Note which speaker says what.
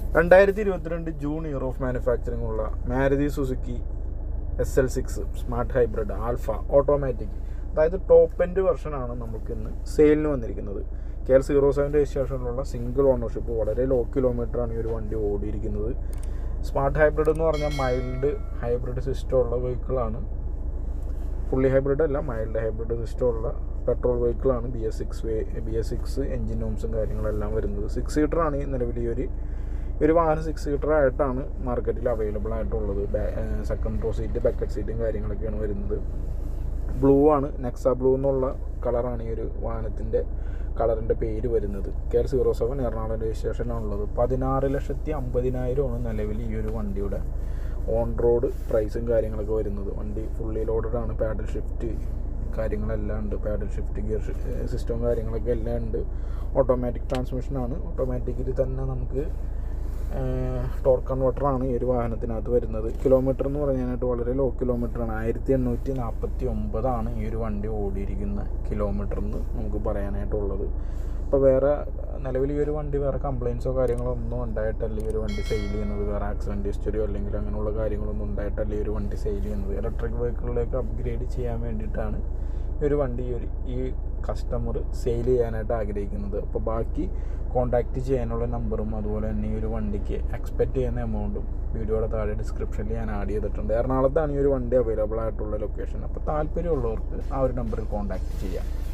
Speaker 1: രണ്ടായിരത്തി ഇരുപത്തിരണ്ട് June year of manufacturing ഉള്ള Maruti Suzuki S L six smart hybrid alpha automatic അതായത് ടോപ്പ് എൻഡ് വെർഷനാണ് നമുക്ക് ഇന്ന് സെയിലിന് വന്നിരിക്കുന്നത് കെ എൽ സീറോ സെവൻ രജിസ്ട്രേഷനിലുള്ള സിംഗിൾ ഓണർഷിപ്പ് വളരെ ലോ കിലോമീറ്ററാണ് ഈ ഒരു വണ്ടി ഓടിയിരിക്കുന്നത് സ്മാർട്ട് ഹൈബ്രിഡ് എന്ന് പറഞ്ഞാൽ മൈൽഡ് ഹൈബ്രിഡ് സിസ്റ്റം ഉള്ള വെഹിക്കിളാണ് ഫുള്ളി ഹൈബ്രിഡ് അല്ല മൈൽഡ് ഹൈബ്രിഡ് സിസ്റ്റം ഉള്ള പെട്രോൾ വെഹിക്കിളാണ് ബി എസ് സിക്സ് വേ ബി എസ് സിക്സ് എൻജിൻ നോംസും കാര്യങ്ങളെല്ലാം വരുന്നത് സിക്സ് സീറ്ററാണ് ഈ നിലവിൽ ഈ ഒരു ഈ ഒരു വാഹനം സിക്സ് സീറ്റർ ആയിട്ടാണ് മാർക്കറ്റിൽ അവൈലബിൾ ആയിട്ടുള്ളത് സെക്കൻഡ് റോ സീറ്റ് ബക്കറ്റ് സീറ്റും കാര്യങ്ങളൊക്കെയാണ് വരുന്നത് ബ്ലൂ ആണ് നെക്സ ബ്ലൂ എന്നുള്ള കളറാണ് ഈ ഒരു വാഹനത്തിൻ്റെ കളറിൻ്റെ പേര് വരുന്നത് K L zero seven Ernakulam രജിസ്ട്രേഷനാണുള്ളത് പതിനാറ് ലക്ഷത്തി അമ്പതിനായിരമാണ് നിലവിൽ ഈ ഒരു വണ്ടിയുടെ ഓൺ റോഡ് പ്രൈസും കാര്യങ്ങളൊക്കെ വരുന്നത് വണ്ടി ഫുള്ളി ലോഡഡ് ആണ് പാഡൽ ഷിഫ്റ്റ് കാര്യങ്ങളെല്ലാം ഉണ്ട് പാഡൽ ഷിഫ്റ്റ് ഗിയർ സിസ്റ്റവും കാര്യങ്ങളൊക്കെ എല്ലാം ഉണ്ട് ഓട്ടോമാറ്റിക് ട്രാൻസ്മിഷനാണ് ഓട്ടോമാറ്റിക്കലി തന്നെ നമുക്ക് ടോർക്ക് കൺവെർട്ടറാണ് ഈ ഒരു വാഹനത്തിനകത്ത് വരുന്നത് കിലോമീറ്റർ എന്ന് പറയാനായിട്ട് വളരെ ലോ കിലോമീറ്ററാണ് ആയിരത്തി എണ്ണൂറ്റി നാൽപ്പത്തി ഒമ്പതാണ് ഈ ഒരു വണ്ടി ഓടിയിരിക്കുന്ന കിലോമീറ്റർ എന്ന് നമുക്ക് പറയാനായിട്ടുള്ളത് ഇപ്പോൾ വേറെ നിലവിൽ ഈ ഒരു വണ്ടി വേറെ കംപ്ലയിൻസോ കാര്യങ്ങളോ ഒന്നും ഉണ്ടായിട്ടല്ല ഈ ഒരു വണ്ടി സെയിൽ ചെയ്യുന്നത് വേറെ ആക്സിഡൻറ്റ് ഹിസ്റ്ററിയോ അല്ലെങ്കിൽ അങ്ങനെയുള്ള കാര്യങ്ങളൊന്നും ഉണ്ടായിട്ടല്ല ഈ ഒരു വണ്ടി സെയിൽ ചെയ്യുന്നത് ഇലക്ട്രിക് വെഹിക്കിളിലേക്ക് അപ്ഗ്രേഡ് ചെയ്യാൻ വേണ്ടിയിട്ടാണ് ഈ ഒരു വണ്ടി ഈ ഒരു ഈ കസ്റ്റമർ സെയിൽ ചെയ്യാനായിട്ട് ആഗ്രഹിക്കുന്നത് അപ്പോൾ ബാക്കി കോൺടാക്റ്റ് ചെയ്യാനുള്ള നമ്പറും അതുപോലെ തന്നെ ഈ ഒരു വണ്ടിക്ക് എക്സ്പെക്റ്റ് ചെയ്യുന്ന എമൗണ്ടും വീഡിയോയുടെ താഴെ ഡിസ്ക്രിപ്ഷനിൽ ഞാൻ ആഡ് ചെയ്തിട്ടുണ്ട് എറണാകുളത്താണ് ഈ ഒരു വണ്ടി അവൈലബിൾ ആയിട്ടുള്ള ലൊക്കേഷൻ അപ്പോൾ താല്പര്യമുള്ളവർക്ക് ആ ഒരു നമ്പറിൽ കോൺടാക്റ്റ് ചെയ്യാം